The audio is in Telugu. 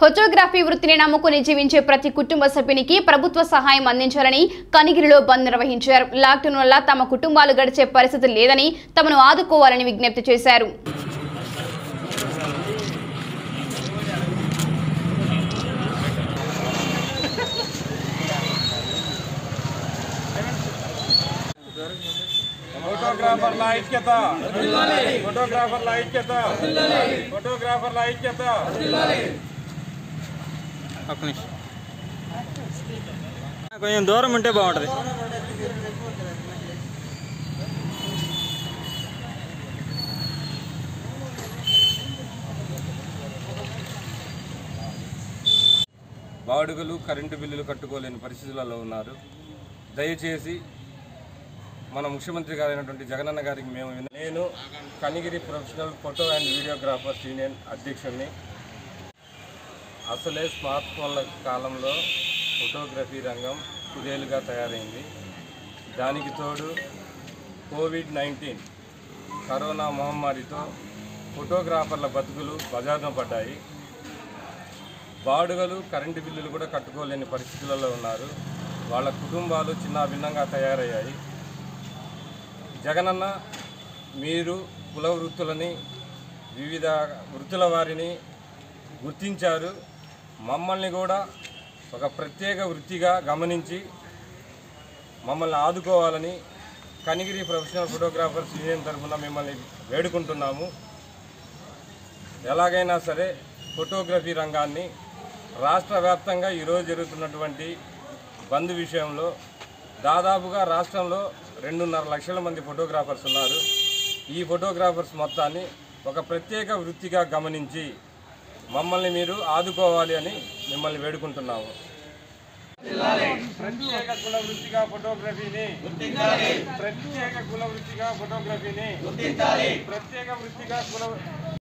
ఫోటోగ్రఫీ వృత్తిని నమ్ముకుని జీవించే ప్రతి కుటుంబ సభ్యునికి ప్రభుత్వ సహాయం అందించాలని కనిగిరిలో బంద్ నిర్వహించారు లాక్డౌన్ వల్ల తమ కుటుంబాలు గడిచే పరిస్థితి లేదని తమను ఆదుకోవాలని విజ్ఞప్తి చేశారు ఫోటోగ్రాఫర్ల ఐక్యత ఫోటోగ్రాఫర్ల ఐక్యత ఫోటోగ్రాఫర్ల ఐక్యత ఒక్క నిమిషం కొంచెం దూరం ఉంటే బాగుంటుంది బాడుగలు కరెంటు బిల్లులు కట్టుకోలేని పరిస్థితులలో ఉన్నారు దయచేసి మన ముఖ్యమంత్రి గారైనటువంటి జగనన్న గారికి మేము విన్న- నేను Kanigiri professional photo and videographers union అధ్యక్షుడిని అసలే స్మార్ట్ ఫోన్ల కాలంలో ఫోటోగ్రఫీ రంగం కుదేలుగా తయారైంది దానికి తోడు కోవిడ్ నైన్టీన్ కరోనా మహమ్మారితో ఫోటోగ్రాఫర్ల బతుకులు బజారున పడ్డాయి బాడుగలు కరెంటు బిల్లులు కూడా కట్టుకోలేని పరిస్థితులలో ఉన్నారు వాళ్ళ కుటుంబాలు చిన్న భిన్నంగా తయారయ్యాయి జగనన్న మీరు కుల వృత్తులని వివిధ వృత్తుల వారిని గుర్తించారు మమ్మల్ని కూడా ఒక ప్రత్యేక వృత్తిగా గమనించి మమ్మల్ని ఆదుకోవాలని కనిగిరి ప్రొఫెషనల్ ఫోటోగ్రాఫర్స్ యూనియన్ తరఫున మిమ్మల్ని వేడుకుంటున్నాము ఎలాగైనా సరే ఫోటోగ్రఫీ రంగాన్ని రాష్ట్ర వ్యాప్తంగా ఈరోజు జరుగుతున్నటువంటి బంద్ విషయంలో దాదాపుగా రాష్ట్రంలో రెండున్నర లక్షల మంది ఫోటోగ్రాఫర్స్ ఉన్నారు ఈ ఫోటోగ్రాఫర్స్ మొత్తాన్ని ఒక ప్రత్యేక వృత్తిగా గమనించి మమ్మల్ని మీరు ఆదుకోవాలి అని మిమ్మల్ని వేడుకుంటున్నాము ప్రత్యేక కుల వృత్తిగా ఫోటోగ్రఫీని ప్రత్యేక కుల వృత్తిగా ఫోటోగ్రఫీని ప్రత్యేక వృత్తిగా కుల